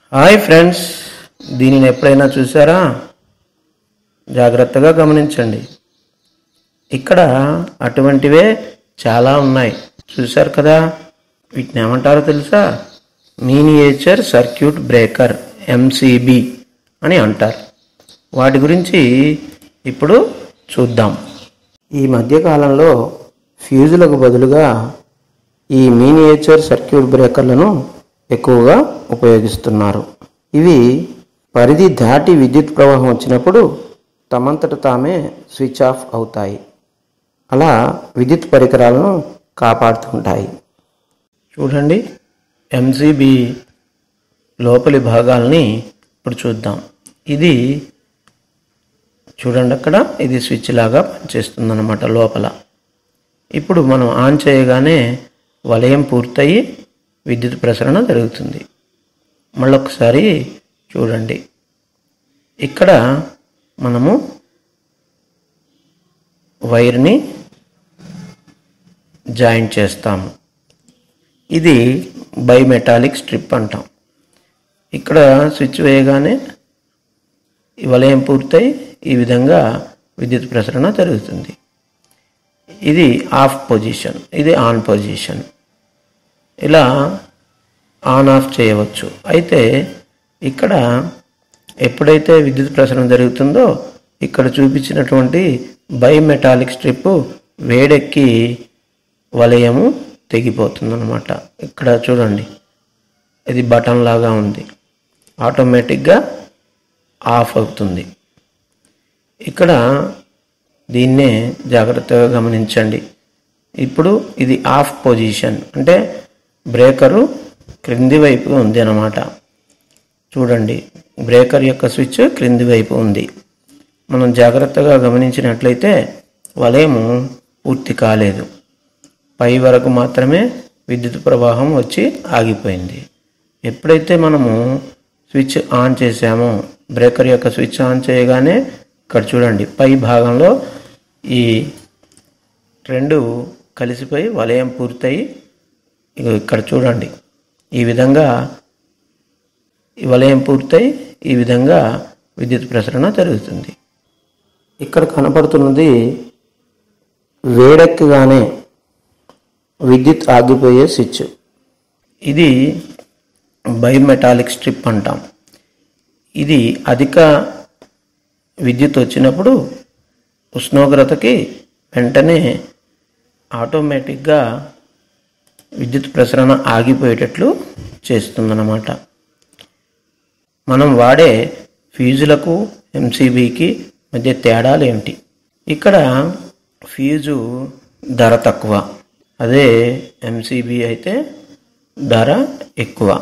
hi friends దీనిని ఎప్పుడైనా చూసారా జాగ్రత్తగా గమనించండి ఇక్కడ అటువంటివే చాలా ఉన్నాయి చూశారు కదా వీటిని ఏమంటారో తెలుసా మీనియేచర్ సర్క్యూట్ బ్రేకర్ ఎంసీబీ అని అంటారు వాటి గురించి ఇప్పుడు చూద్దాం ఈ మధ్యకాలంలో ఫ్యూజులకు బదులుగా ఈ మీనియేచర్ సర్క్యూట్ బ్రేకర్లను ఎక్కువగా ఉపయోగిస్తున్నారు ఇవి పరిధి దాటి విద్యుత్ ప్రవాహం వచ్చినప్పుడు తమంతట తామే స్విచ్ ఆఫ్ అవుతాయి అలా విద్యుత్ పరికరాలను కాపాడుతుంటాయి చూడండి ఎంసీబీ లోపలి భాగాల్ని ఇప్పుడు చూద్దాం ఇది చూడండి అక్కడ ఇది స్విచ్ లాగా పనిచేస్తుందన్నమాట లోపల ఇప్పుడు మనం ఆన్ చేయగానే వలయం పూర్తయి విద్యుత్ ప్రసరణ జరుగుతుంది మళ్ళొకసారి చూడండి ఇక్కడ మనము వైర్ని జాయింట్ చేస్తాము ఇది బైమెటాలిక్ స్ట్రిప్ అంటాం ఇక్కడ స్విచ్ వేయగానే ఈ వలయం పూర్తయి ఈ విధంగా విద్యుత్ ప్రసరణ జరుగుతుంది ఇది ఆఫ్ పొజిషన్ ఇది ఆన్ పొజిషన్ ఇలా ఆన్ ఆఫ్ చేయవచ్చు అయితే ఇక్కడ ఎప్పుడైతే విద్యుత్ ప్రసరణ జరుగుతుందో ఇక్కడ చూపించినటువంటి బైమెటాలిక్ స్ట్రిప్ వేడెక్కి వలయము తెగిపోతుందన్నమాట ఇక్కడ చూడండి ఇది బటన్ లాగా ఉంది ఆటోమేటిక్గా ఆఫ్ అవుతుంది ఇక్కడ దీన్నే జాగ్రత్తగా గమనించండి ఇప్పుడు ఇది ఆఫ్ పొజిషన్ అంటే బ్రేకరు క్రింది వైపు ఉంది అన్నమాట చూడండి బ్రేకర్ యొక్క స్విచ్ క్రింది వైపు ఉంది మనం జాగ్రత్తగా గమనించినట్లయితే వలయము పూర్తి కాలేదు పై వరకు మాత్రమే విద్యుత్ ప్రవాహం వచ్చి ఆగిపోయింది ఎప్పుడైతే మనము స్విచ్ ఆన్ చేసామో బ్రేకర్ యొక్క స్విచ్ ఆన్ చేయగానే ఇక్కడ చూడండి పై భాగంలో ఈ రెండు కలిసిపోయి వలయం పూర్తయి ఇగో ఇక్కడ చూడండి ఈ విధంగా ఈ వలయం పూర్తయి ఈ విధంగా విద్యుత్ ప్రసరణ జరుగుతుంది ఇక్కడ కనపడుతున్నది వేడెక్కగానే విద్యుత్ ఆగిపోయే స్విచ్ ఇది బైమెటాలిక్ స్ట్రిప్ అంటాం ఇది అధిక విద్యుత్ వచ్చినప్పుడు ఉష్ణోగ్రతకి వెంటనే ఆటోమేటిక్గా విద్యుత్ ప్రసరణ ఆగిపోయేటట్లు చేస్తుందన్నమాట మనం వాడే ఫ్యూజులకు ఎంసీబీకి మధ్య తేడాలు ఏమిటి ఇక్కడ ఫ్యూజు ధర తక్కువ అదే ఎంసీబీ అయితే ధర ఎక్కువ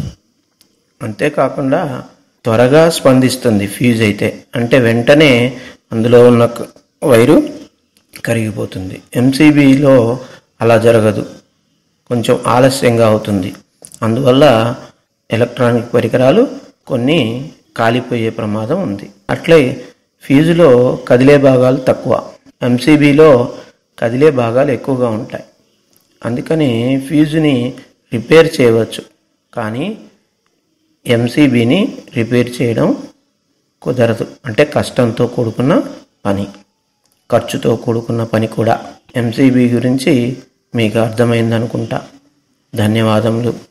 అంతేకాకుండా త్వరగా స్పందిస్తుంది ఫ్యూజ్ అయితే అంటే వెంటనే అందులో ఉన్న క- వైరు కరిగిపోతుంది ఎంసీబీలో అలా జరగదు కొంచెం ఆలస్యంగా అవుతుంది అందువల్ల ఎలక్ట్రానిక్ పరికరాలు కొన్ని కాలిపోయే ప్రమాదం ఉంది అట్లే ఫ్యూజులో కదిలే భాగాలు తక్కువ ఎంసీబీలో కదిలే భాగాలు ఎక్కువగా ఉంటాయి అందుకని ఫ్యూజుని రిపేర్ చేయవచ్చు కానీ ఎంసీబీని రిపేర్ చేయడం కుదరదు అంటే కష్టంతో కూడుకున్న పని ఖర్చుతో కూడుకున్న పని కూడా ఎంసీబీ గురించి మీకు అర్థమైందనుకుంటా ధన్యవాదములు